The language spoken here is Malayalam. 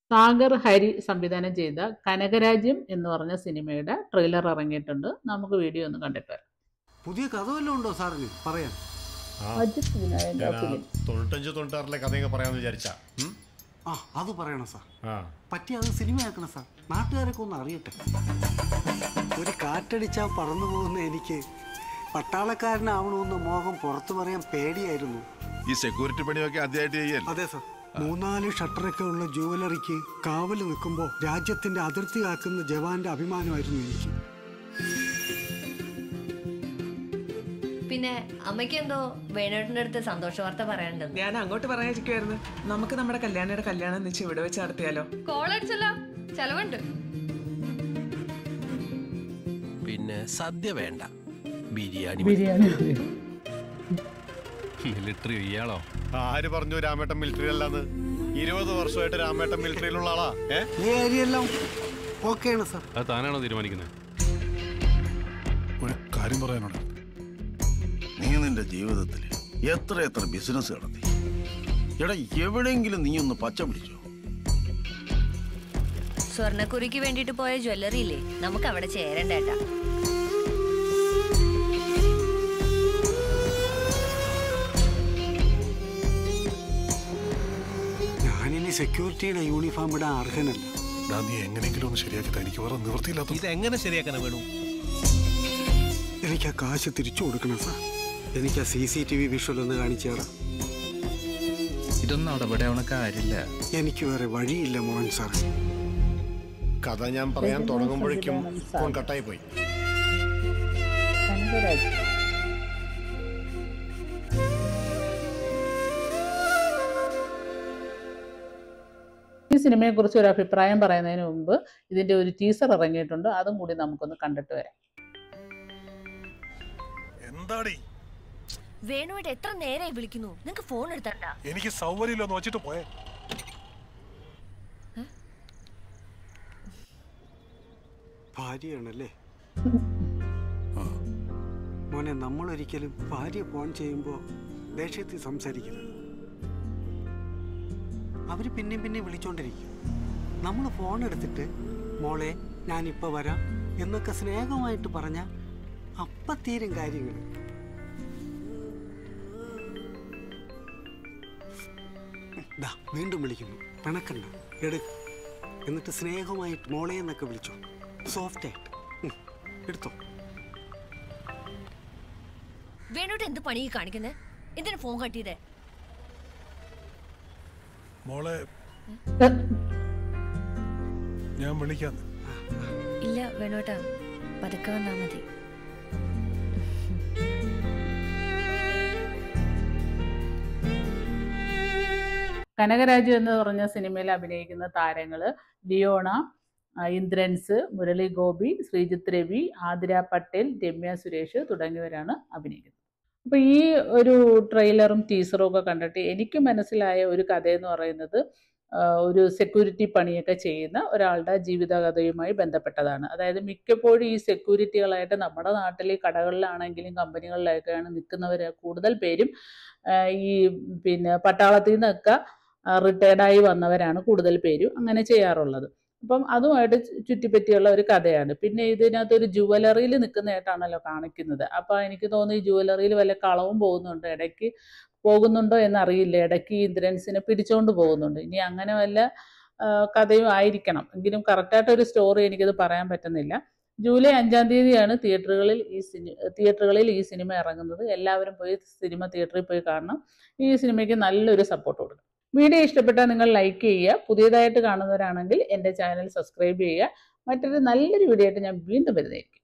സാഗർ ഹരി സംവിധാനം ചെയ്ത കനകരാജ്യം എന്ന് പറഞ്ഞ സിനിമയുടെ ട്രെയിലർ ഇറങ്ങിയിട്ടുണ്ട് നമുക്ക് വീഡിയോ ഒന്ന് കണ്ടിട്ട് വരാം പുതിയ കഥ വല്ലതും ഉണ്ടോ സാറിന് പറയാൻ ആ അജിത് വിനായകന്റെ ഞാൻ ആ ഫിലിം തൊണ്ണൂറ്റഞ്ച് തൊണ്ണൂറ്റാറിലെ കഥയൊക്കെ പറയാമെന്ന് വിചാരിച്ചാ ഉം? ആ അത് പറയണം സാർ ആ പറ്റി അത് സിനിമയാക്കണം സാർ നാട്ടുകാരൊക്കെ ഒന്ന് അറിയട്ടെ ഒരു കാറ്റടിച്ചാൽ പറന്നു പോകുന്ന എനിക്ക് പട്ടാളക്കാരനാവണമെന്ന മോഹം പുറത്തു പറയാൻ പേടിയായിരുന്നു ഈ സെക്യൂരിറ്റി പണിയൊക്കെ ആദ്യമായിട്ട് ചെയ്യൽ അതെ സാർ മൂന്നാല് ഷട്ടറൊക്കെ ഉള്ള ജുവലറിക്ക് കാവൽ നിൽക്കുമ്പോൾ രാജ്യത്തിന്റെ അതിർത്തി കാക്കുന്ന ജവാന്റെ അഭിമാനമായിരുന്നു എനിക്ക് പിന്നെ അമ്മയ്ക്ക് എന്തോ വേണേട്ടൻ്റെ അടുത്ത് സന്തോഷ വാർത്ത പറയാനുണ്ടെന്ന് ഞാൻ അങ്ങോട്ട് പറയാതിരിക്കുമായിരുന്നു നമുക്ക് നമ്മുടെ കല്യാണിയുടെ കല്യാണം നിശ്ചയം ഇവിടെ വെച്ച് നടത്തിയാലോ കോളടിച്ചല്ലോ ചെലവുണ്ട് പിന്നെ സദ്യ വേണ്ട ബിരിയാണി ബിരിയാണി മിലിറ്ററി ഇയാളോ ആര് പറഞ്ഞു രാമേട്ടൻ മിലിറ്ററി അല്ലാന്ന് ഇരുപത് വർഷമായിട്ട് രാമേട്ടൻ മിലിറ്ററിയിലുള്ള ആളാ ഏ ഈ ഏരിയ എല്ലാം ഓക്കെയാണ് സാർ അത് താനാണോ തീരുമാനിക്കുന്നത് ഒരു കാര്യം പറയാനുണ്ട് നീ നിന്റെ ജീവിതത്തിൽ എത്ര എത്ര ബിസിനസ് നടത്തി എടാ എവിടെയെങ്കിലും നീ ഒന്ന് പച്ച പിടിച്ചോ സ്വർണ്ണക്കുറിക്ക് വേണ്ടിട്ട് പോയ ജ്വല്ലറി ഇല്ലേ നമുക്ക് അവിടെ ചേരണ്ടേട്ടാ ഞാനിനി സെക്യൂരിറ്റിയുടെ യൂണിഫോം ഇടാൻ അർഹനല്ല ഡാ നീ എങ്ങനെയെങ്കിലും ഒന്ന് ശരിയാക്കി താ. എനിക്ക് വേറെ നിവൃത്തിയില്ലാത്ത ഇതെങ്ങനെ ശരിയാക്കാനാ വേണു എനിക്ക് ആ കാശ് തിരിച്ചു കൊടുക്കണം സാർ എനിക്ക് ആ C C T V visual ഒന്ന് കാണിച്ചു തരാം ഇതൊന്നും ഇടപെടാവുന്ന കാര്യമില്ല എനിക്ക് വേറെ വഴിയില്ല മോഹൻ സാർ കഥ ഞാൻ പറയാൻ തുടങ്ങുമ്പോഴേക്കും ഫോൺ കട്ടായി പോയി കനകരാജ്യം ഈ സിനിമയെക്കുറിച്ച് ഒരു അഭിപ്രായം പറയുന്നതിന് മുമ്പ് ഇതിന്റെ ഒരു ടീസർ ഇറങ്ങിയിട്ടുണ്ട് അതും കൂടി നമുക്കൊന്ന് കണ്ടിട്ട് വരാം എന്താടി വേണുവായിട്ട് എത്ര നേരമായി വിളിക്കുന്നു നിങ്ങക്ക് ഫോൺ എടുത്തണ്ട എനിക്ക് സൗകര്യമില്ലെന്ന് വെച്ചിട്ട് പോയെ ഭാര്യയാണല്ലേ മോനെ നമ്മളൊരിക്കലും ഭാര്യ ഫോൺ ചെയ്യുമ്പോൾ ദേഷ്യത്തിൽ സംസാരിക്കരുത് അവര് പിന്നെയും പിന്നെയും വിളിച്ചോണ്ടിരിക്കും നമ്മൾ ഫോൺ എടുത്തിട്ട് മോളെ ഞാനിപ്പോൾ വരാം എന്നൊക്കെ സ്നേഹമായിട്ട് പറഞ്ഞ അപ്പ തീരും കാര്യങ്ങൾ ദാ വീണ്ടും വിളിക്കുന്നു പിണക്കണ്ട എടു എന്നിട്ട് സ്നേഹമായിട്ട് മോളെ എന്നൊക്കെ വിളിച്ചോ സോഫ്റ്റ് ആയിട്ട് ഉം, എടുത്തോ വേണുട്ട് എന്ത് പണി ഈ കാണിക്കുന്നത് എന്തിനാ ഫോൺ കട്ടിയതേ മോളെ ഞാൻ വിളിക്കാന്ന് ഇല്ല വേണോട്ടാ പതുക്കെ വന്നാ മതി കനകരാജു എന്ന് പറഞ്ഞ സിനിമയിൽ അഭിനയിക്കുന്ന താരങ്ങൾ ലിയോണ ആ, ഇന്ദ്രൻസ് മുരളി ഗോപി ശ്രീജിത്ത് രവി ആതിര പട്ടേൽ രമ്യ സുരേഷ് തുടങ്ങിയവരാണ് അഭിനയിക്കുന്നത് അപ്പോൾ ഈ ഒരു ട്രെയിലറും ടീസറും ഒക്കെ കണ്ടിട്ട് എനിക്ക് മനസ്സിലായ ഒരു കഥയെന്ന് പറയുന്നത് ആ, ഒരു സെക്യൂരിറ്റി പണിയൊക്കെ ചെയ്യുന്ന ഒരാളുടെ ജീവിതകഥയുമായി ബന്ധപ്പെട്ടതാണ് അതായത് മിക്കപ്പോഴും ഈ സെക്യൂരിറ്റികളായിട്ട് നമ്മുടെ നാട്ടിൽ കടകളിലാണെങ്കിലും കമ്പനികളിലൊക്കെയാണ് നിൽക്കുന്നവർ കൂടുതൽ പേരും ആ, ഈ പിന്നെ പട്ടാളത്തിൽ നിന്നൊക്കെ റിട്ടയർഡായി വന്നവരാണ് കൂടുതൽ പേരും അങ്ങനെ ചെയ്യാറുള്ളത് അപ്പം അതുമായിട്ട് ചു- ചുറ്റിപ്പറ്റിയുള്ള ഒരു കഥയാണ് പിന്നെ ഇതിനകത്ത് ഒരു ജുവലറിയിൽ നിൽക്കുന്നതായിട്ടാണല്ലോ കാണിക്കുന്നത് അപ്പോൾ എനിക്ക് തോന്നുന്നു ഈ ജുവലറിയിൽ വല്ല കളവും പോകുന്നുണ്ട് ഇടയ്ക്ക് പോകുന്നുണ്ടോ എന്നറിയില്ല ഇടയ്ക്ക് ഈ ഇന്ദ്രൻസിനെ പിടിച്ചുകൊണ്ട് പോകുന്നുണ്ട് ഇനി അങ്ങനെ വല്ല ആ, കഥയും ആയിരിക്കണം എങ്കിലും കറക്റ്റായിട്ട് ഒരു സ്റ്റോറി എനിക്കത് പറയാൻ പറ്റുന്നില്ല ജൂലൈ അഞ്ചാം തീയതിയാണ് തിയേറ്ററുകളിൽ ഈ സിനി തിയേറ്ററുകളിൽ ഈ സിനിമ ഇറങ്ങുന്നത് എല്ലാവരും പോയി സിനിമ തിയേറ്ററിൽ പോയി കാണണം ഈ സിനിമയ്ക്ക് നല്ലൊരു സപ്പോർട്ട് കൊടുക്കണം വീഡിയോ ഇഷ്ടപ്പെട്ടാൽ നിങ്ങൾ ലൈക്ക് ചെയ്യുക പുതിയതായിട്ട് കാണുന്നവരാണെങ്കിൽ എൻ്റെ ചാനൽ സബ്സ്ക്രൈബ് ചെയ്യുക മറ്റൊരു നല്ലൊരു വീഡിയോ ആയിട്ട് ഞാൻ വീണ്ടും വരുന്നതായിരിക്കും